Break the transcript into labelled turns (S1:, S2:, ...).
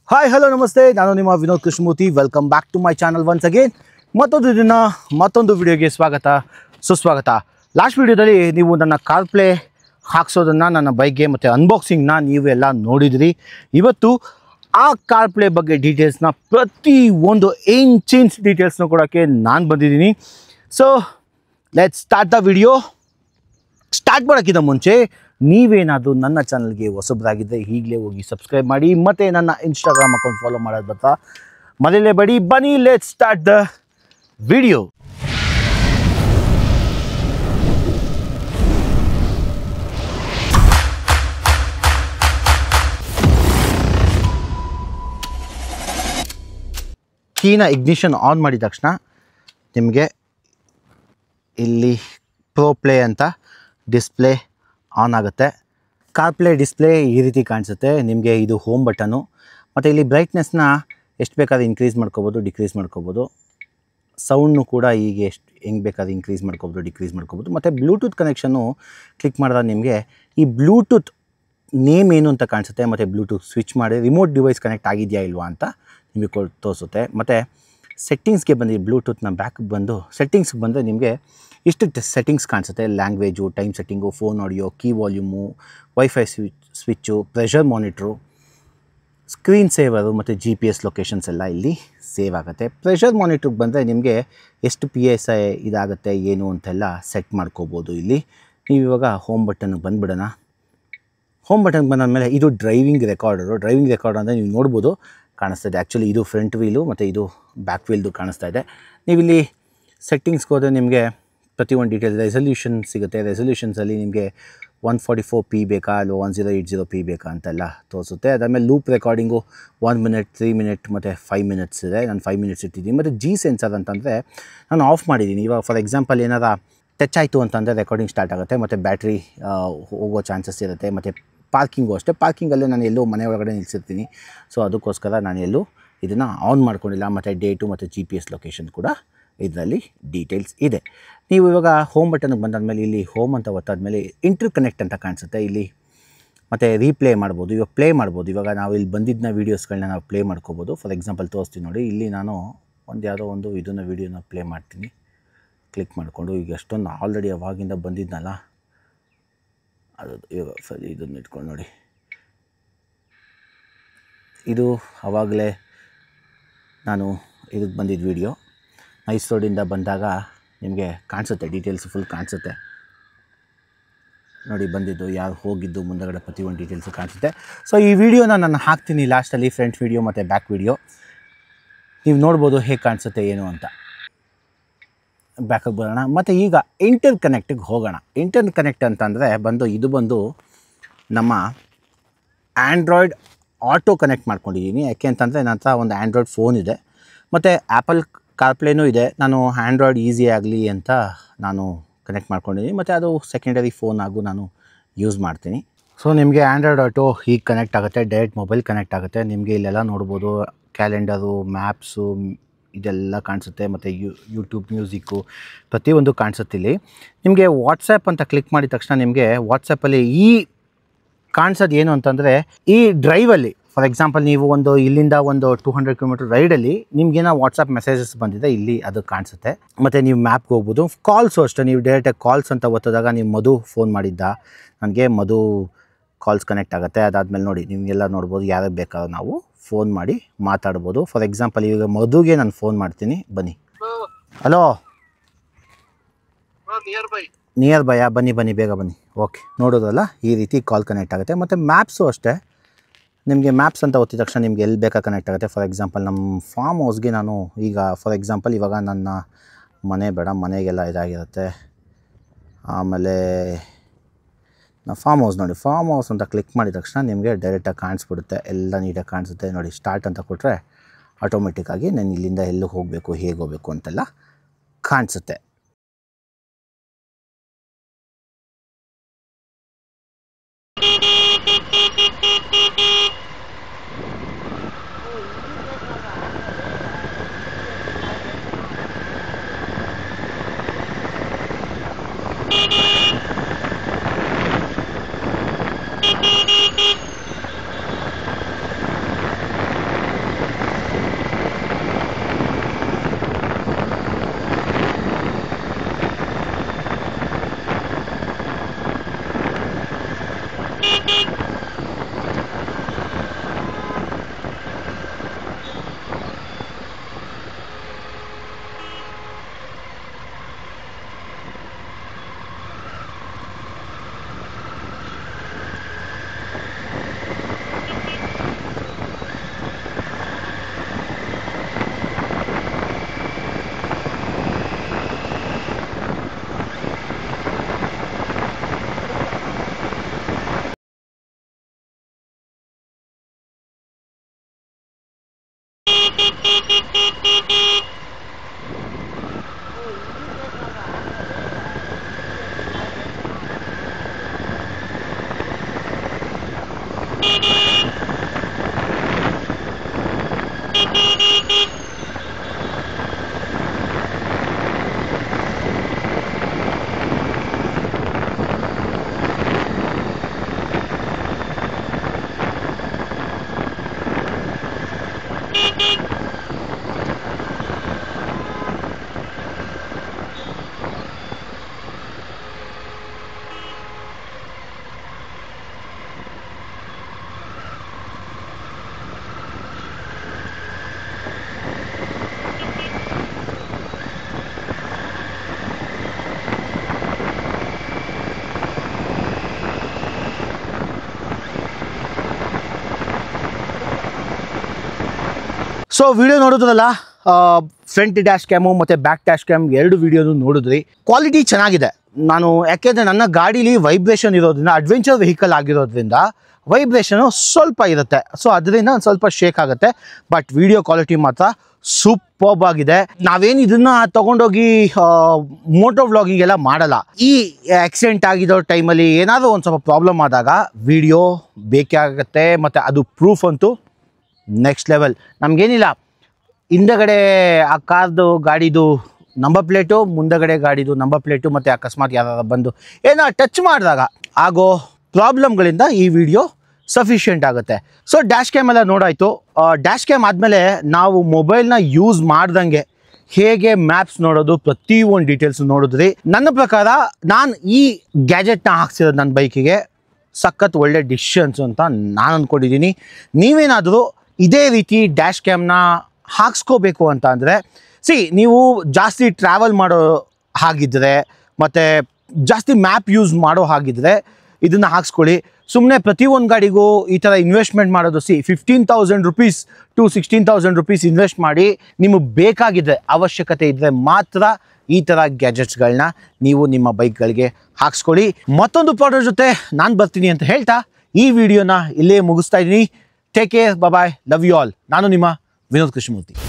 S1: hi hello ನಮಸ್ತೆ ನಾನು ನಿಮ್ಮ Vinod Krishnamurthy welcome back to my channel once again ಮತ್ತೊಂದು ದಿನ ಮತ್ತೊಂದು ವಿಡಿಯೋಗೆ ಸ್ವಾಗತ ಸುಸ್ವಾಗತ ಲಾಸ್ಟ್ ವಿಡಿಯೋದಲ್ಲಿ ನೀವು ನನ್ನ ಕಾರ್ ಪ್ಲೇ ಹಾಕ್ಸೋದನ್ನು ನನ್ನ ಬೈಕ್ಗೆ ಮತ್ತು ಅನ್ಬಾಕ್ಸಿಂಗ್ನ ನೀವೆಲ್ಲ ನೋಡಿದಿರಿ ಇವತ್ತು ಆ ಕಾರ್ ಪ್ಲೇ ಬಗ್ಗೆ ಡೀಟೇಲ್ಸ್ನ ಪ್ರತಿ ಒಂದು ಇಂಚಿಂಚ್ ಡೀಟೇಲ್ಸ್ನ ಕೊಡೋಕ್ಕೆ ನಾನು ಬಂದಿದ್ದೀನಿ so let start the video start ಮಾಡೋಕ್ಕಿಂತ ಮುಂಚೆ ನೀವೇನಾದರೂ ನನ್ನ ಚಾನಲ್ಗೆ ಹೊಸಬ್ರಾಗಿದ್ದರೆ ಈಗಲೇ ಹೋಗಿ ಸಬ್ಸ್ಕ್ರೈಬ್ ಮಾಡಿ ಮತ್ತು ನನ್ನ ಇನ್ಸ್ಟಾಗ್ರಾಮ್ ಅಕೌಂಟ್ ಫಾಲೋ ಮಾಡೋದು ಬರ್ತಾ ಮನೇಲೇಬೇಡಿ ಬನ್ನಿ ಲೆಟ್ ಸ್ಟಾರ್ಟ್ ದ ವಿಡಿಯೋ ಕೀನ ಇಗ್ನಿಷನ್ ಆನ್ ಮಾಡಿದ ತಕ್ಷಣ ನಿಮಗೆ ಇಲ್ಲಿ ಪ್ರೋ ಪ್ಲೇ ಅಂತ ಡಿಸ್ಪ್ಲೇ ಆನ್ ಆಗುತ್ತೆ ಕಾರ್ ಪ್ಲೇ ಡಿಸ್ಪ್ಲೇ ಈ ರೀತಿ ಕಾಣಿಸುತ್ತೆ ನಿಮಗೆ ಇದು ಹೋಮ್ ಬಟನು ಮತ್ತು ಇಲ್ಲಿ ಬ್ರೈಟ್ನೆಸ್ನ ಎಷ್ಟು ಬೇಕಾದ್ರೆ ಇನ್ಕ್ರೀಸ್ ಮಾಡ್ಕೋಬೋದು ಡಿಕ್ರೀಸ್ ಮಾಡ್ಕೋಬೋದು ಸೌಂಡ್ನು ಕೂಡ ಈಗ ಎಷ್ಟು ಹೆಂಗೆ ಬೇಕಾದ್ರೆ ಇನ್ಕ್ರೀಸ್ ಮಾಡ್ಕೋಬೋದು ಡಿಕ್ರೀಸ್ ಮಾಡ್ಕೋಬೋದು ಮತ್ತು ಬ್ಲೂಟೂತ್ ಕನೆಕ್ಷನ್ನು ಕ್ಲಿಕ್ ಮಾಡಿದಾಗ ನಿಮಗೆ ಈ ಬ್ಲೂಟೂತ್ ನೇಮ್ ಏನು ಅಂತ ಕಾಣಿಸುತ್ತೆ ಮತ್ತು ಬ್ಲೂಟೂತ್ ಸ್ವಿಚ್ ಮಾಡಿ ರಿಮೋಟ್ ಡಿವೈಸ್ ಕನೆಕ್ಟ್ ಆಗಿದೆಯಾ ಇಲ್ವಾ ಅಂತ ನಿಮಗೆ ಕೊ ತೋರಿಸುತ್ತೆ ಮತ್ತು ಸೆಟ್ಟಿಂಗ್ಸ್ಗೆ ಬಂದು ಬ್ಲೂಟೂತ್ನ ಬ್ಯಾಕ್ ಬಂದು ಸೆಟ್ಟಿಂಗ್ಸ್ಗೆ ಬಂದರೆ ನಿಮಗೆ ಇಷ್ಟು ಸೆಟ್ಟಿಂಗ್ಸ್ ಕಾಣಿಸುತ್ತೆ language time setting phone audio key volume wifi switch switch pressure monitor screen saver ಮತ್ತು ಜಿ ಪಿ ಎಸ್ ಲೊಕೇಶನ್ಸ್ ಎಲ್ಲ ಇಲ್ಲಿ ಸೇವ್ ಆಗುತ್ತೆ ಪ್ರೆಷರ್ ಮಾನಿಟ್ರಿಗೆ ಬಂದರೆ ನಿಮಗೆ ಎಷ್ಟು ಪಿ ಎಸ್ ಐ ಇದಾಗುತ್ತೆ ಏನು ಅಂತೆಲ್ಲ ಸೆಟ್ ಮಾಡ್ಕೋಬೋದು ಇಲ್ಲಿ ನೀವು ಇವಾಗ ಹೋಮ್ ಬಟನ್ಗೆ ಬಂದುಬಿಡೋಣ ಹೋಮ್ ಬಟನ್ಗೆ ಬಂದಾದಮೇಲೆ ಇದು ಡ್ರೈವಿಂಗ್ ರೆಕಾರ್ಡರು ಡ್ರೈವಿಂಗ್ ರೆಕಾರ್ಡ್ ಅಂದರೆ ನೀವು ನೋಡ್ಬೋದು ಕಾಣಿಸ್ತಾ ಇದೆ ಆ್ಯಕ್ಚುಲಿ ಇದು ಫ್ರಂಟ್ ವೀಲು ಮತ್ತು ಇದು ಬ್ಯಾಕ್ ವೀಲ್ದು ಕಾಣಿಸ್ತಾ ಇದೆ ನೀವಿಲ್ಲಿ ಸೆಟ್ಟಿಂಗ್ಸ್ಗೆ ಹೋದರೆ ನಿಮಗೆ ಪ್ರತಿಯೊಂದು ಡೀಟೇಲ್ ರೆಸಲ್ಯೂಷನ್ ಸಿಗುತ್ತೆ ರೆಸಲ್ಯೂಷನ್ಸಲ್ಲಿ ನಿಮಗೆ ಒನ್ ಫಾರ್ಟಿ ಫೋರ್ ಪಿ ಬೇಕಾ ಅಲ್ಲ one zero eight zero P ಬೇಕಾ ಅಂತೆಲ್ಲ ತೋರಿಸುತ್ತೆ ಅದಾದಮೇಲೆ loop recording one minute three minute ಮತ್ತು ಫೈವ್ ಮಿನಿಟ್ಸ್ ಇದೆ ನಾನು ಫೈವ್ ಮಿನಿಟ್ಸ್ ಇಟ್ಟಿದ್ದೀನಿ ಮತ್ತು ಜಿ ಸೆನ್ಸರ್ ಅಂತಂದರೆ ನಾನು ಆಫ್ ಮಾಡಿದ್ದೀನಿ ಇವಾಗ ಫಾರ್ ಎಕ್ಸಾಂಪಲ್ ಏನಾರ ಟಚ್ ಆಯಿತು ಅಂತಂದರೆ ರೆಕಾರ್ಡಿಂಗ್ ಸ್ಟಾರ್ಟ್ ಆಗುತ್ತೆ ಮತ್ತು ಬ್ಯಾಟ್ರಿ ಹೋಗೋ ಚಾನ್ಸಸ್ ಇರುತ್ತೆ ಮತ್ತು ಪಾರ್ಕಿಂಗು ಅಷ್ಟೇ ಪಾರ್ಕಿಂಗಲ್ಲೇ ನಾನು ಎಲ್ಲೋ ಮನೆ ಒಳಗಡೆ ನಿಲ್ಲಿಸಿರ್ತೀನಿ ಸೊ ಅದಕ್ಕೋಸ್ಕರ ನಾನು ಎಲ್ಲೂ ಇದನ್ನು ಆನ್ ಮಾಡ್ಕೊಂಡಿಲ್ಲ ಮತ್ತು ಡೇಟು ಮತ್ತು ಜಿ ಪಿ ಎಸ್ ಲೊಕೇಶನ್ ಕೂಡ ಇದರಲ್ಲಿ ಡೀಟೇಲ್ಸ್ ಇದೆ ನೀವು ಇವಾಗ ಹೋಮ್ ಬಟನ್ಗೆ ಬಂದಾದಮೇಲೆ ಇಲ್ಲಿ ಹೋಮ್ ಅಂತ ಒತ್ತಾದ್ಮೇಲೆ ಇಂಟರ್ ಕನೆಕ್ಟ್ ಅಂತ ಕಾಣಿಸುತ್ತೆ ಇಲ್ಲಿ ಮತ್ತು ರೀಪ್ಲೇ ಮಾಡ್ಬೋದು ಇವಾಗ ಪ್ಲೇ ಮಾಡ್ಬೋದು ಇವಾಗ ನಾವು ಇಲ್ಲಿ ಬಂದಿದ್ದನ್ನ ವೀಡಿಯೋಸ್ಗಳನ್ನ ನಾವು ಪ್ಲೇ ಮಾಡ್ಕೋಬೋದು ಫಾರ್ ಎಕ್ಸಾಂಪಲ್ ತೋರಿಸ್ತೀನಿ ನೋಡಿ ಇಲ್ಲಿ ನಾನು ಒಂದು ಯಾವುದೋ ಒಂದು ಇದನ್ನು ವೀಡಿಯೋನ ಪ್ಲೇ ಮಾಡ್ತೀನಿ ಕ್ಲಿಕ್ ಮಾಡಿಕೊಂಡು ಈಗ ಎಷ್ಟೊಂದು ಆಲ್ರೆಡಿ ಅವಾಗಿಂದ ಬಂದಿದ್ನಲ್ಲ ಅದು ಇವಾಗ ಸರಿ ಇದನ್ನು ಇಟ್ಕೊಂಡು ನೋಡಿ ಇದು ಆವಾಗಲೇ ನಾನು ಇದಕ್ಕೆ ಬಂದಿದ್ದ ವೀಡಿಯೋ ನೈಸ್ ರೋಡಿಂದ ಬಂದಾಗ ನಿಮಗೆ ಕಾಣಿಸುತ್ತೆ ಡೀಟೇಲ್ಸ್ ಫುಲ್ ಕಾಣಿಸುತ್ತೆ ನೋಡಿ ಬಂದಿದ್ದು ಯಾರು ಹೋಗಿದ್ದು ಮುಂದಗಡೆ ಪ್ರತಿಯೊಂದು ಡೀಟೇಲ್ಸು ಕಾಣಿಸುತ್ತೆ ಸೊ ಈ ವಿಡಿಯೋನ ನಾನು ಹಾಕ್ತೀನಿ ಲಾಸ್ಟಲ್ಲಿ ಫ್ರಂಟ್ ವೀಡಿಯೋ ಮತ್ತು ಬ್ಯಾಕ್ ವೀಡಿಯೋ ನೀವು ನೋಡ್ಬೋದು ಹೇಗೆ ಕಾಣಿಸುತ್ತೆ ಏನು ಅಂತ ಬ್ಯಾಕಿಗೆ ಬರೋಣ ಮತ್ತು ಈಗ ಇಂಟರ್ ಕನೆಕ್ಟಿಗೆ ಹೋಗೋಣ ಇಂಟರ್ ಕನೆಕ್ಟ್ ಅಂತಂದರೆ ಬಂದು ಇದು ಬಂದು ನಮ್ಮ ಆ್ಯಂಡ್ರಾಯ್ಡ್ ಆಟೋ ಕನೆಕ್ಟ್ ಮಾಡ್ಕೊಂಡಿದ್ದೀನಿ ಯಾಕೆ ಅಂತಂದರೆ ನನ್ನ ಹತ್ರ ಒಂದು ಆ್ಯಂಡ್ರಾಯ್ಡ್ ಫೋನ್ ಇದೆ ಮತ್ತು ಆ್ಯಪಲ್ ಕಾರ್ಪ್ಲೇನೂ ಇದೆ ನಾನು ಆ್ಯಂಡ್ರಾಯ್ಡ್ ಈಸಿ ಆಗಲಿ ಅಂತ ನಾನು ಕನೆಕ್ಟ್ ಮಾಡ್ಕೊಂಡಿದ್ದೀನಿ ಮತ್ತು ಅದು ಸೆಕೆಂಡರಿ ಫೋನ್ ಆಗು ನಾನು ಯೂಸ್ ಮಾಡ್ತೀನಿ ಸೊ ನಿಮಗೆ ಆ್ಯಂಡ್ರಾಯ್ಡ್ ಆಟೋ ಹೀಗೆ ಕನೆಕ್ಟ್ ಆಗುತ್ತೆ ಡೈರೆಕ್ಟ್ ಮೊಬೈಲ್ ಕನೆಕ್ಟ್ ಆಗುತ್ತೆ ನಿಮಗೆ ಇಲ್ಲೆಲ್ಲ ನೋಡ್ಬೋದು ಕ್ಯಾಲೆಂಡರು ಮ್ಯಾಪ್ಸು ಇದೆಲ್ಲ ಕಾಣಿಸುತ್ತೆ ಮತ್ತು ಯೂ ಯೂಟ್ಯೂಬ್ ಮ್ಯೂಸಿಕ್ಕು ಪ್ರತಿಯೊಂದು ಕಾಣಿಸುತ್ತೆ ಇಲ್ಲಿ ನಿಮಗೆ ವಾಟ್ಸಪ್ ಅಂತ ಕ್ಲಿಕ್ ಮಾಡಿದ ತಕ್ಷಣ ನಿಮಗೆ ವಾಟ್ಸಪ್ಪಲ್ಲಿ ಈ ಕಾಣಿಸೋದು ಏನು ಅಂತಂದರೆ ಈ ಡ್ರೈವಲ್ಲಿ ಫಾರ್ ಎಕ್ಸಾಂಪಲ್ ನೀವು ಒಂದು ಇಲ್ಲಿಂದ ಒಂದು ಟೂ ಹಂಡ್ರೆಡ್ ಕಿಲೋಮೀಟರ್ ರೈಡಲ್ಲಿ ನಿಮಗೇನೋ ವಾಟ್ಸಪ್ ಮೆಸೇಜಸ್ ಬಂದಿದೆ ಇಲ್ಲಿ ಅದು ಕಾಣಿಸುತ್ತೆ ಮತ್ತು ನೀವು ಮ್ಯಾಪ್ಗೆ ಹೋಗ್ಬೋದು ಕಾಲ್ಸು ಅಷ್ಟೇ ನೀವು ಡೈರೆಕ್ಟಾಗಿ ಕಾಲ್ಸ್ ಅಂತ ಒತ್ತಿದಾಗ ನೀವು ಮಧು ಫೋನ್ ಮಾಡಿದ್ದ ನನಗೆ ಮಧು ಕಾಲ್ಸ್ ಕನೆಕ್ಟ್ ಆಗುತ್ತೆ ಅದಾದಮೇಲೆ ನೋಡಿ ನಿಮಗೆಲ್ಲ ನೋಡ್ಬೋದು ಯಾರಿಗೆ ಬೇಕಾದ್ರೂ ನಾವು ಫೋನ್ ಮಾಡಿ ಮಾತಾಡ್ಬೋದು ಫಾರ್ ಎಕ್ಸಾಂಪಲ್ ಈಗ ಮಧುಗೆ ನಾನು ಫೋನ್ ಮಾಡ್ತೀನಿ ಬನ್ನಿ ಹಲೋ
S2: ನಿಯರ್ ಬೈ
S1: ನಿಯರ್ ಬೈಯಾ ಬನ್ನಿ ಬನ್ನಿ ಬೇಗ ಬನ್ನಿ ಓಕೆ ನೋಡೋದಲ್ಲ ಈ ರೀತಿ ಕಾಲ್ ಕನೆಕ್ಟ್ ಆಗುತ್ತೆ ಮತ್ತು ಮ್ಯಾಪ್ಸು ಅಷ್ಟೇ ನಿಮಗೆ ಮ್ಯಾಪ್ಸ್ ಅಂತ ಒತ್ತಿದ ತಕ್ಷಣ ನಿಮ್ಗೆ ಎಲ್ಲಿ ಬೇಕಾ ಕನೆಕ್ಟ್ ಆಗುತ್ತೆ ಫಾರ್ ಎಕ್ಸಾಂಪಲ್ ನಮ್ಮ ಫಾರ್ಮ್ ಹೌಸ್ಗೆ ನಾನು ಈಗ ಫಾರ್ ಎಕ್ಸಾಂಪಲ್ ಇವಾಗ ನನ್ನ ಮನೆ ಬೇಡ ಮನೆಗೆಲ್ಲ ಇದಾಗಿರುತ್ತೆ ಆಮೇಲೆ ನಾ ಫಾರ್ಮ್ ಹೌಸ್ ನೋಡಿ ಫಾರ್ಮ್ ಹೌಸ್ ಅಂತ ಕ್ಲಿಕ್ ಮಾಡಿದ ತಕ್ಷಣ ನಿಮಗೆ ಡೈರೆಕ್ಟಾಗಿ ಕಾಣಿಸ್ಬಿಡುತ್ತೆ ಎಲ್ಲ ನೀಟಾಗಿ ಕಾಣಿಸುತ್ತೆ ನೋಡಿ ಸ್ಟಾರ್ಟ್ ಅಂತ ಕೊಟ್ಟರೆ ಆಟೋಮೆಟಿಕ್ಕಾಗಿ ನಾನು ಇಲ್ಲಿಂದ ಎಲ್ಲೂ ಹೋಗಬೇಕು ಹೇಗೆ ಹೋಗಬೇಕು ಅಂತೆಲ್ಲ ಕಾಣಿಸುತ್ತೆ ಸೊ ವಿಡಿಯೋ ನೋಡಿದ್ರಲ್ಲ ಫ್ರಂಟ್ ಡ್ಯಾಶ್ ಕ್ಯಾಮು ಮತ್ತು ಬ್ಯಾಕ್ ಡ್ಯಾಶ್ ಕ್ಯಾಮ್ ಎರಡು ವಿಡಿಯೋನು ನೋಡಿದ್ರಿ ಕ್ವಾಲಿಟಿ ಚೆನ್ನಾಗಿದೆ ನಾನು ಯಾಕೆಂದರೆ ನನ್ನ ಗಾಡೀಲಿ ವೈಬ್ರೇಷನ್ ಇರೋದ್ರಿಂದ ಅಡ್ವೆಂಚರ್ ವೆಹಿಕಲ್ ಆಗಿರೋದ್ರಿಂದ ವೈಬ್ರೇಷನು ಸ್ವಲ್ಪ ಇರುತ್ತೆ ಸೊ ಅದರಿಂದ ಒಂದು ಸ್ವಲ್ಪ ಶೇಕ್ ಆಗುತ್ತೆ ಬಟ್ ವಿಡಿಯೋ ಕ್ವಾಲಿಟಿ ಮಾತ್ರ ಸೂಪರ್ಬ್ ಆಗಿದೆ ನಾವೇನು ಇದನ್ನ ತಗೊಂಡೋಗಿ ಮೋಟೋ ವ್ಲಾಗಿಂಗೆಲ್ಲ ಮಾಡಲ್ಲ ಈ ಆಕ್ಸಿಡೆಂಟ್ ಆಗಿರೋ ಟೈಮಲ್ಲಿ ಏನಾದರೂ ಒಂದು ಸ್ವಲ್ಪ ಪ್ರಾಬ್ಲಮ್ ಆದಾಗ ವಿಡಿಯೋ ಬೇಕೇ ಆಗುತ್ತೆ ಮತ್ತು ಅದು ಪ್ರೂಫ್ ಅಂತೂ ನೆಕ್ಸ್ಟ್ ಲೆವೆಲ್ ನಮಗೇನಿಲ್ಲ ಹಿಂದಗಡೆ ಆ ಕಾರ್ದು ಗಾಡಿದು ನಂಬರ್ ಪ್ಲೇಟು ಮುಂದಗಡೆ ಗಾಡಿದು ನಂಬರ್ ಪ್ಲೇಟು ಮತ್ತು ಅಕಸ್ಮಾತ್ ಯಾರು ಬಂದು ಏನೋ ಟಚ್ ಮಾಡಿದಾಗ ಆಗೋ ಪ್ರಾಬ್ಲಮ್ಗಳಿಂದ ಈ ವಿಡಿಯೋ ಸಫಿಷಿಯೆಂಟ್ ಆಗುತ್ತೆ ಸೊ ಡ್ಯಾಶ್ ಕ್ಯಾಮ್ ಎಲ್ಲ ನೋಡಾಯಿತು ಡ್ಯಾಶ್ ಕ್ಯಾಮ್ ಆದಮೇಲೆ ನಾವು ಮೊಬೈಲ್ನ ಯೂಸ್ ಮಾಡ್ದಂಗೆ ಹೇಗೆ ಮ್ಯಾಪ್ಸ್ ನೋಡೋದು ಪ್ರತಿಯೊಂದು ಡೀಟೇಲ್ಸ್ ನೋಡಿದ್ರಿ ನನ್ನ ಪ್ರಕಾರ ನಾನು ಈ ಗ್ಯಾಜೆಟ್ನ ಹಾಕ್ಸಿರೋದು ನನ್ನ ಬೈಕಿಗೆ ಸಖತ್ ಒಳ್ಳೆ ಡಿಸಿಷನ್ಸ್ ಅಂತ ನಾನು ಅಂದ್ಕೊಂಡಿದ್ದೀನಿ ನೀವೇನಾದರೂ ಇದೇ ರೀತಿ ಡ್ಯಾಶ್ ಕ್ಯಾಮ್ನ ಹಾಕ್ಸ್ಕೋಬೇಕು ಅಂತ ಅಂದರೆ ಸಿ ನೀವು ಜಾಸ್ತಿ ಟ್ರಾವೆಲ್ ಮಾಡೋ ಹಾಗಿದ್ದರೆ ಮತ್ತು ಜಾಸ್ತಿ ಮ್ಯಾಪ್ ಯೂಸ್ ಮಾಡೋ ಹಾಗಿದ್ದರೆ ಇದನ್ನು ಹಾಕ್ಸ್ಕೊಳ್ಳಿ ಸುಮ್ಮನೆ ಪ್ರತಿಯೊಂದು ಗಾಡಿಗೂ ಈ ಥರ ಇನ್ವೆಸ್ಟ್ಮೆಂಟ್ ಮಾಡೋದು ಸಿ fifteen thousand rupees to sixteen thousand rupees invest ಮಾಡಿ ನಿಮಗೆ ಬೇಕಾಗಿದ್ದರೆ ಅವಶ್ಯಕತೆ ಇದ್ದರೆ ಮಾತ್ರ ಈ ಥರ ಗ್ಯಾಜೆಟ್ಸ್ಗಳನ್ನ ನೀವು ನಿಮ್ಮ ಬೈಕ್ಗಳಿಗೆ ಹಾಕ್ಸ್ಕೊಳ್ಳಿ ಮತ್ತೊಂದು ಪ್ರಾಡಕ್ಟ್ ಜೊತೆ ನಾನು ಬರ್ತೀನಿ ಅಂತ ಹೇಳ್ತಾ ಈ ವಿಡಿಯೋನ ಇಲ್ಲೇ ಮುಗಿಸ್ತಾ ಇದ್ದೀನಿ take care bye love you all ನಾನು ನಿಮ್ಮ ವಿನೋದ್ ಕೃಷ್ಣಮೂರ್ತಿ